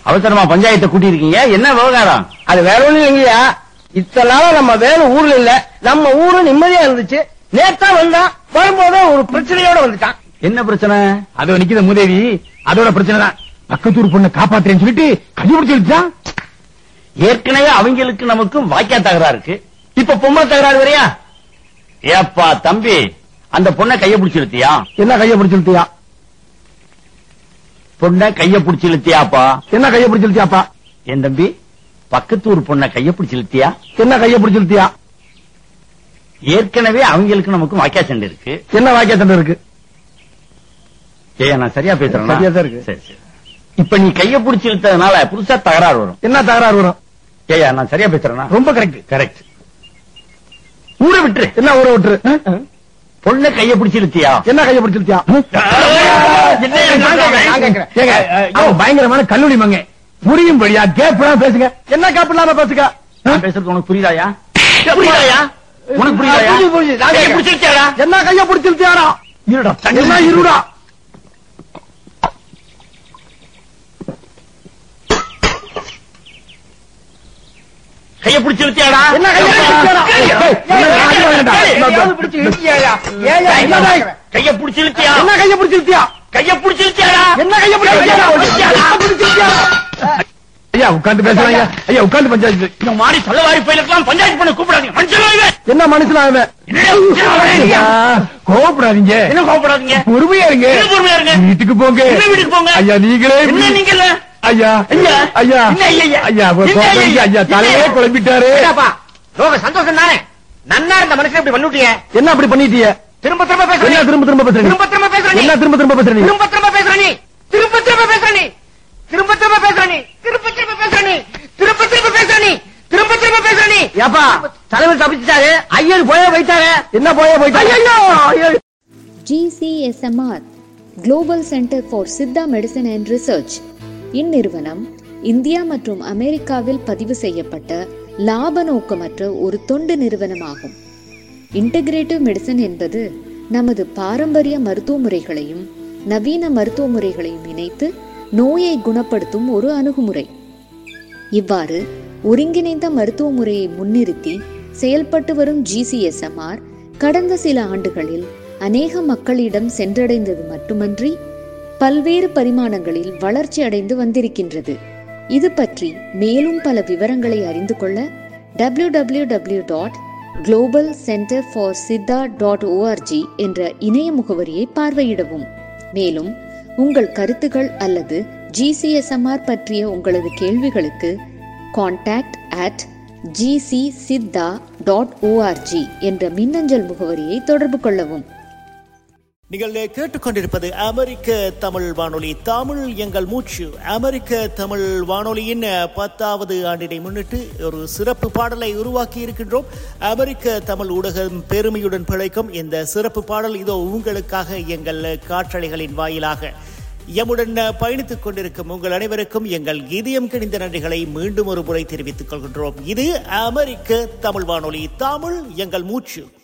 அவசரமா பஞ்சாயத்தை கூட்டி இருக்கீங்க என்ன விவகாரம் அது வேற ஒண்ணும் இல்லைங்கய்யா இத்தனை நாளா நம்ம வேலை ஊர்ல இல்ல நம்ம ஊரு நிம்மதியா இருந்துச்சு நேத்தா வந்தான் வரும்போதே ஒரு பிரச்சனையோட வந்துட்டான் என்ன பிரச்சனை அதோ நிக்கிற மூதேவி அதோட பிரச்சனை தான் பக்கத்தூர் பொண்ணை காப்பாத்துறேன்னு சொல்லிட்டு கண்டுபிடிச்சு வச்சுட்டான் ஏற்கனவே அவங்களுக்கு நமக்கும் வாய்க்கா தகராறு இருக்கு இப்ப பொம்பளை தகராறு வரையா ஏப்பா தம்பி அந்த பொண்ணை கைய பிடிச்சு இழுத்தியா என்ன கைய பிடிச்சிருத்தியா பொண்ணை கைய பிடிச்சு இழுத்தியாப்பா என்ன கைய பிடிச்சிருத்தியாப்பா என் தம்பி பக்கத்தூர் பொண்ணை கைய பிடிச்சு இழுத்தியா என்ன கைய பிடிச்சிருத்தியா ஏற்கனவே அவங்களுக்கு நமக்கும் வாய்க்கா சண்டை இருக்கு என்ன வாக்கிய தண்டை இருக்கு ஏய் நான் சரியா பேசுறேன் சரியா தான் இருக்கு. சரி சரி இப்ப நீ கைய பிடிச்சு இழுத்ததுனால புதுசா தகராறு வரும் என்ன தகராறு வரும் ஏயா நான் சரியா பேசுறேனா ரொம்ப கரெக்ட் கரெக்ட் ஊரை விட்டுரு என்ன ஊரை விட்டுரு பொண்ணை கைய பிடிச்சு இழுத்தியா என்ன கைய பிடிச்சிருத்தியா நான் கேக்குறேன். ஏங்க, அவன் பயங்கரமான கல்லூரி மங்க புரியும்படியா கேப்லாம் பேசுங்க என்ன கேப் இல்லாம பேசுங்க நான் பேசுறது உனக்கு புரியுதாயா புரியுதாயா உனக்கு புரியுதாயா புரியுது, புரியுது. நான் கைய கேக்குறேன். பிடிச்சிருக்கியாடா என்ன கைய பிடிச்சிருத்தியாரா இருடா என்ன இருடா கைய பிடிச்சு இழுத்தியாடா என்ன கைய பிடிச்சிருத்தியாடா? ஏய், என்ன கைய வேண்டாம். கையாவது பிடிச்சு இழுத்தியாயா? ஏயா என்ன இங்க கைய- வாங்க. கைய பிடிச்சு இழுத்தியா என்ன கைய பிடிச்சிருத்தியா கைய பிடிச்சு இழுத்தியாடா என்ன கைய பிடிச்சிருத்தியாரா? என்ன பிடிச்சிருத்தியாரா? ஐயா உட்கார்ந்து பேசுறாங்க ஐயா உட்கார்ந்து பஞ்சாயத்து இந்த மாதிரி சொல்லவாரி பயிலுக்கெல்லாம் பஞ்சாயத்து பண்ண கூப்பிடாதீங்க மனுஷனாவே என்ன மனுஷனா அவன் ஐயா, கோவப்படாதீங்க என்ன கோவப்படாதீங்க பொறுமையா இருங்க என்ன பொறுமையா இருங்க? வீட்டுக்கு போங்க என்ன வீட்டுக்கு போங்க? ஐயா நீங்களே என்ன நீங்க இல்ல ஐயா என்ன? ஐயா என்ன ஐயா? ஐயா ஒரு என்ன கோபம் ஐயா? ஐயா தலையே என்ன? குழம்பிட்டாரு ஏடாப்பா, லோக சந்தோஷம் தானே நன்னா இருந்த மனுஷன் இப்படி பண்ணிட்டீங்க என்ன அப்படி பண்ணிட்டீங்க திரும்ப திரும்ப என்ன பேசுறீங்க திரும்ப திரும்ப பேசுறீங்க திரும்ப திரும்ப பேசுற நீ என்ன திரும்ப திரும்ப பேசுறீங்க திரும்ப திரும்ப பேசுற நீ திரும்ப திரும்ப பேசுற நீ திரும்ப திரும்ப பேசுற நீ திரும்ப திரும்ப பேசுற நீ திரும்ப திரும்ப பேசுற நீ திரும்ப திரும்ப பேசுற நீ ஏப்பா தலைவர் தப்பிச்சுட்டாரு ஐயர் போய வைத்தாரு என்ன போய போயிட்டாங்க ஐயோ GCSMR global centre for Siddha medicine and research இந்நிறுவனம் இந்தியா மற்றும் அமெரிக்காவில் பதிவு செய்யப்பட்ட லாப நோக்கமற்ற ஒரு தொண்டு நிறுவனமாகும் இன்டகிரேட்டிவ் மெடிசன் என்பது நமது பாரம்பரிய மருத்துவ முறைகளையும் நவீன மருத்துவ முறைகளையும் இணைத்து நோயை குணப்படுத்தும் ஒரு அணுகுமுறை இவ்வாறு ஒருங்கிணைந்த மருத்துவ முறையை முன்னிறுத்தி செயல்பட்டு வரும் ஜிசிஎஸ்எம்ஆர் கடந்த சில ஆண்டுகளில் அநேக மக்களிடம் சென்றடைந்தது மட்டுமன்றி பல்வேறு பரிமாணங்களில் வளர்ச்சி அடைந்து வந்திருக்கின்றது இது பற்றி மேலும் பல விவரங்களை அறிந்து கொள்ள W W W dot global centre for Siddha dot O R G என்ற இணைய முகவரியை பார்வையிடவும் மேலும் உங்கள் கருத்துகள் அல்லது ஜிசிஎஸ்எம்ஆர் பற்றிய உங்களது கேள்விகளுக்கு contact at GC Siddha dot O R G என்ற மின்னஞ்சல் முகவரியை தொடர்பு கொள்ளவும் நீங்கள் கேட்டுக்கொண்டிருப்பது அமெரிக்க தமிழ் வானொலி தமிழ் எங்கள் மூச்சு அமெரிக்க தமிழ் வானொலியின் பத்தாவது ஆண்டினை முன்னிட்டு ஒரு சிறப்பு பாடலை உருவாக்கி இருக்கின்றோம் அமெரிக்க தமிழ் ஊடகம் பெருமையுடன் பிழைக்கும் இந்த சிறப்பு பாடல் இதோ உங்களுக்காக எங்கள் காற்றலைகளின் வாயிலாக எம்முடன் பயணித்துக் கொண்டிருக்கும் உங்கள் அனைவருக்கும் எங்கள் இதயம் கிணிந்த நன்றிகளை மீண்டும் ஒரு முறை தெரிவித்துக் கொள்கின்றோம் இது அமெரிக்க தமிழ் வானொலி தமிழ் எங்கள் மூச்சு